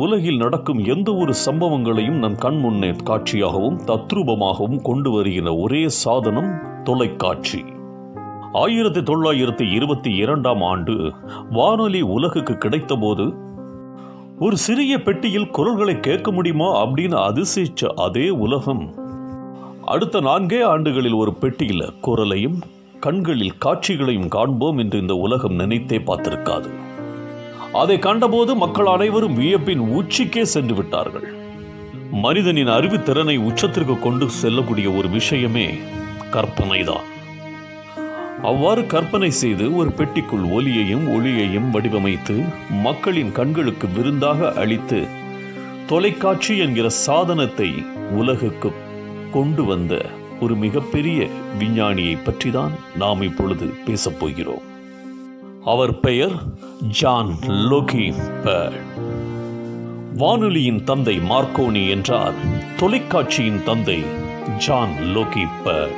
உலகில் நடக்கும் எந்த ஒரு சம்பவங்களையும் நம் கண் முன்னே காட்சியாகவும் தத்ரூபமாகவும் கொண்டு வருகிற ஒரே சாதனம் தொலைக்காட்சி ஆயிரத்தி தொள்ளாயிரத்தி இருபத்தி இரண்டாம் ஆண்டு வானொலி உலகுக்கு கிடைத்தபோது ஒரு சிறிய பெட்டியில் குரல்களை கேட்க முடியுமா அப்படின்னு அதிசயிச்ச அதே உலகம் அடுத்த நான்கே ஆண்டுகளில் ஒரு பெட்டியில் குரலையும் கண்களில் காட்சிகளையும் காண்போம் என்று இந்த உலகம் நினைத்தே பார்த்திருக்காது அதை கண்டபோது மக்கள் அனைவரும் வியப்பின் உச்சிக்கே சென்று விட்டார்கள் மனிதனின் அறிவுத்திறனை உச்சத்திற்கு கொண்டு செல்லக்கூடிய ஒரு விஷயமே கற்பனைதான் அவ்வாறு கற்பனை செய்து ஒரு பெட்டிக்குள் ஒலியையும் ஒளியையும் வடிவமைத்து மக்களின் கண்களுக்கு விருந்தாக அளித்து தொலைக்காட்சி என்கிற சாதனத்தை உலகுக்கு கொண்டு வந்த ஒரு மிகப்பெரிய விஞ்ஞானியை பற்றிதான் நாம் இப்பொழுது பேசப் போகிறோம் அவர் பெயர் ஜான் லோகி பேர்ட் வானொலியின் தந்தை மார்க்கோனி என்றார் தொலைக்காட்சியின் தந்தை ஜான் லோகி பேர்ட்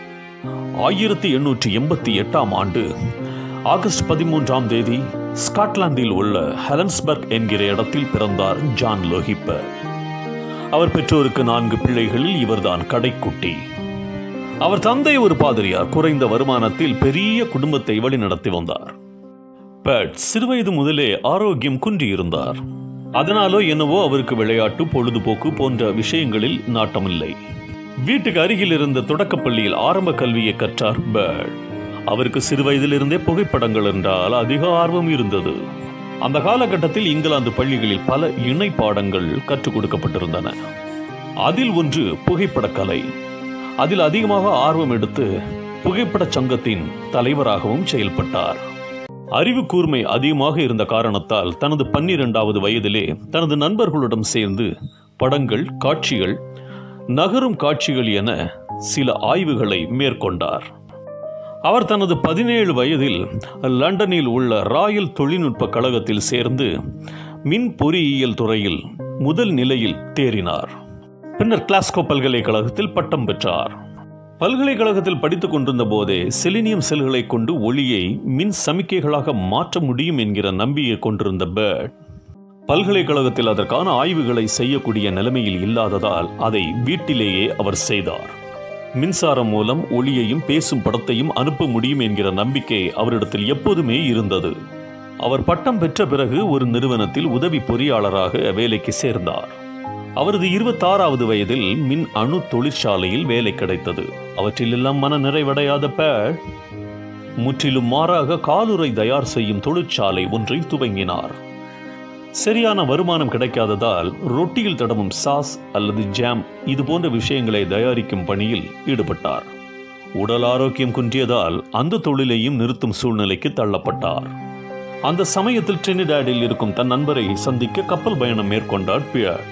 ஆயிரத்தி எண்ணூற்றி எண்பத்தி எட்டாம் ஆண்டு ஆகஸ்ட் பதிமூன்றாம் தேதி ஸ்காட்லாந்தில் உள்ள ஹெலன்ஸ்பர்க் என்கிற இடத்தில் பிறந்தார் ஜான் லோஹிப்பர் அவர் பெற்றோருக்கு நான்கு பிள்ளைகளில் இவர்தான் கடைக்குட்டி அவர் தந்தை ஒரு பாதிரியார் குறைந்த வருமானத்தில் பெரிய குடும்பத்தை வழிநடத்தி வந்தார் பட் சிறுவயது முதலே ஆரோக்கியம் குன்றியிருந்தார் அதனாலோ என்னவோ அவருக்கு விளையாட்டு பொழுதுபோக்கு போன்ற விஷயங்களில் நாட்டமில்லை வீட்டுக்கு அருகில் இருந்த தொடக்கப்பள்ளியில் ஆரம்ப கல்வியை கற்றார் பேர்ட் அவருக்கு சிறுவயதிலிருந்தே புகைப்படங்கள் என்றால் அதிக ஆர்வம் இருந்தது அந்த காலகட்டத்தில் இங்கிலாந்து பள்ளிகளில் பல இணை பாடங்கள் கற்றுக் கொடுக்கப்பட்டிருந்தன அதில் ஒன்று புகைப்படக் கலை அதில் அதிகமாக ஆர்வம் எடுத்து புகைப்படச் சங்கத்தின் தலைவராகவும் செயல்பட்டார் அறிவு கூர்மை அதிகமாக இருந்த காரணத்தால் தனது பன்னிரெண்டாவது வயதிலே தனது நண்பர்களுடன் சேர்ந்து படங்கள் காட்சிகள் நகரும் காட்சிகள் என சில ஆய்வுகளை மேற்கொண்டார் அவர் தனது பதினேழு வயதில் லண்டனில் உள்ள ராயல் தொழில்நுட்ப கழகத்தில் சேர்ந்து மின் பொறியியல் துறையில் முதல் நிலையில் தேறினார் பின்னர் கிளாஸ்கோ பல்கலைக்கழகத்தில் பட்டம் பெற்றார் பல்கலைக்கழகத்தில் படித்துக் கொண்டிருந்த போதே செலினியம் செல்களை கொண்டு ஒளியை மின் சமிக்கைகளாக மாற்ற முடியும் என்கிற நம்பிக்கை கொண்டிருந்த பேர்ட் பல்கலைக்கழகத்தில் அதற்கான ஆய்வுகளை செய்யக்கூடிய நிலைமையில் இல்லாததால் அதை வீட்டிலேயே அவர் செய்தார் மின்சாரம் மூலம் ஒளியையும் பேசும் படத்தையும் அனுப்ப முடியும் என்கிற நம்பிக்கை அவரிடத்தில் எப்போதுமே இருந்தது அவர் பட்டம் பெற்ற பிறகு ஒரு நிறுவனத்தில் உதவி பொறியாளராக வேலைக்கு சேர்ந்தார் அவரது இருபத்தாறாவது வயதில் மின் அணு தொழிற்சாலையில் வேலை கிடைத்தது அவற்றிலெல்லாம் மன நிறைவடையாத பேட் முற்றிலும் மாறாக காலுறை தயார் செய்யும் தொழிற்சாலை ஒன்றை துவங்கினார் சரியான வருமானம் கிடைக்காததால் ரொட்டியில் தடவும் சாஸ் அல்லது ஜாம் இது போன்ற விஷயங்களை தயாரிக்கும் பணியில் ஈடுபட்டார் உடல் ஆரோக்கியம் குன்றியதால் அந்த தொழிலையும் நிறுத்தும் சூழ்நிலைக்கு தள்ளப்பட்டார் அந்த சமயத்தில் ட்ரினிடாடில் இருக்கும் தன் நண்பரை சந்திக்க கப்பல் பயணம் மேற்கொண்டார் பியர்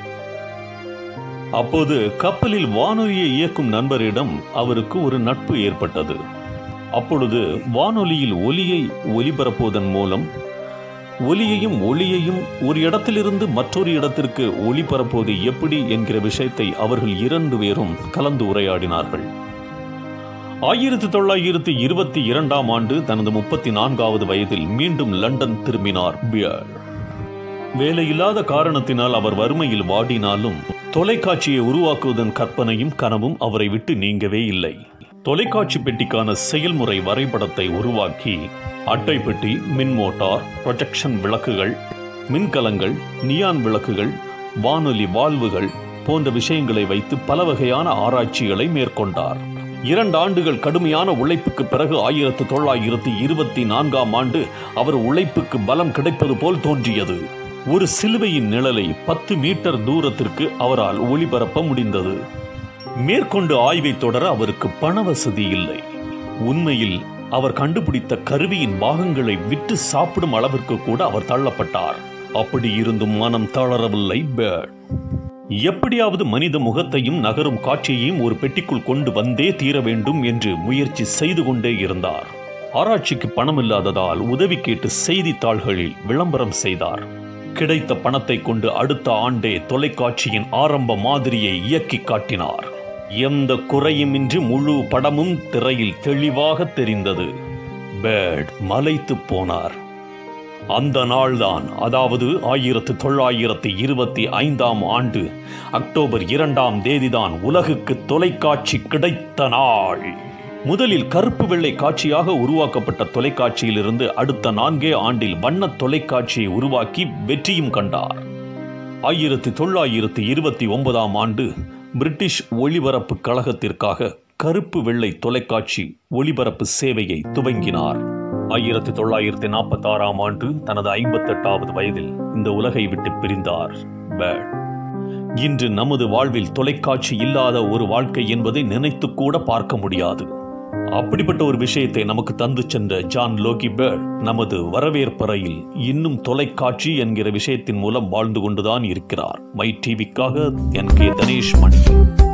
அப்போது கப்பலில் வானொலியை இயக்கும் நண்பரிடம் அவருக்கு ஒரு நட்பு ஏற்பட்டது அப்பொழுது வானொலியில் ஒலியை ஒலிபரப்புவதன் மூலம் ஒலியையும் ஒளியையும் ஒரு இடத்திலிருந்து மற்றொரு இடத்திற்கு ஒளிபரப்புவது எப்படி என்கிற விஷயத்தை அவர்கள் இரண்டு பேரும் கலந்து உரையாடினார்கள் ஆயிரத்தி தொள்ளாயிரத்தி இருபத்தி இரண்டாம் ஆண்டு தனது முப்பத்தி நான்காவது வயதில் மீண்டும் லண்டன் திரும்பினார் பியர் வேலையில்லாத காரணத்தினால் அவர் வறுமையில் வாடினாலும் தொலைக்காட்சியை உருவாக்குவதன் கற்பனையும் கனவும் அவரை விட்டு நீங்கவே இல்லை தொலைக்காட்சி பெட்டிக்கான செயல்முறை வரைபடத்தை உருவாக்கி அட்டை பெட்டி மின் மோட்டார் ப்ரொஜெக்ஷன் விளக்குகள் மின்கலங்கள் நியான் விளக்குகள் வானொலி வால்வுகள் போன்ற விஷயங்களை வைத்து பல வகையான ஆராய்ச்சிகளை மேற்கொண்டார் இரண்டு ஆண்டுகள் கடுமையான உழைப்புக்கு பிறகு ஆயிரத்து தொள்ளாயிரத்தி இருபத்தி நான்காம் ஆண்டு அவர் உழைப்புக்கு பலம் கிடைப்பது போல் தோன்றியது ஒரு சிலுவையின் நிழலை பத்து மீட்டர் தூரத்திற்கு அவரால் ஒளிபரப்ப முடிந்தது மேற்கொண்டு ஆய்வை தொடர அவருக்கு பண வசதி இல்லை உண்மையில் அவர் கண்டுபிடித்த கருவியின் பாகங்களை விற்று சாப்பிடும் அளவிற்கு கூட அவர் தள்ளப்பட்டார் அப்படி இருந்தும் மனம் தளரவில்லை பேர்ட் எப்படியாவது மனித முகத்தையும் நகரும் காட்சியையும் ஒரு பெட்டிக்குள் கொண்டு வந்தே தீர வேண்டும் என்று முயற்சி செய்து கொண்டே இருந்தார் ஆராய்ச்சிக்கு பணம் இல்லாததால் உதவி கேட்டு செய்தித்தாள்களில் விளம்பரம் செய்தார் கிடைத்த பணத்தை கொண்டு அடுத்த ஆண்டே தொலைக்காட்சியின் ஆரம்ப மாதிரியை இயக்கி காட்டினார் எந்த குறையுமின்றி முழு படமும் திரையில் தெளிவாக தெரிந்தது பேர்ட் மலைத்து போனார் அந்த நாள்தான் அதாவது ஆயிரத்து தொள்ளாயிரத்து இருபத்தி ஐந்தாம் ஆண்டு அக்டோபர் இரண்டாம் தேதிதான் உலகுக்கு தொலைக்காட்சி கிடைத்த நாள் முதலில் கருப்பு வெள்ளை காட்சியாக உருவாக்கப்பட்ட தொலைக்காட்சியிலிருந்து அடுத்த நான்கே ஆண்டில் வண்ண தொலைக்காட்சியை உருவாக்கி வெற்றியும் கண்டார் ஆயிரத்தி தொள்ளாயிரத்தி இருபத்தி ஒன்பதாம் ஆண்டு பிரிட்டிஷ் ஒளிபரப்பு கழகத்திற்காக கருப்பு வெள்ளை தொலைக்காட்சி ஒளிபரப்பு சேவையை துவங்கினார் ஆயிரத்தி தொள்ளாயிரத்தி நாற்பத்தி ஆறாம் ஆண்டு தனது ஐம்பத்தெட்டாவது வயதில் இந்த உலகை விட்டு பிரிந்தார் பேட் இன்று நமது வாழ்வில் தொலைக்காட்சி இல்லாத ஒரு வாழ்க்கை என்பதை நினைத்து கூட பார்க்க முடியாது அப்படிப்பட்ட ஒரு விஷயத்தை நமக்கு தந்து சென்ற ஜான் லோகி பேர்ட் நமது வரவேற்பறையில் இன்னும் தொலைக்காட்சி என்கிற விஷயத்தின் மூலம் வாழ்ந்து கொண்டுதான் இருக்கிறார் மை டிவிக்காக என் கே தனேஷ் மணி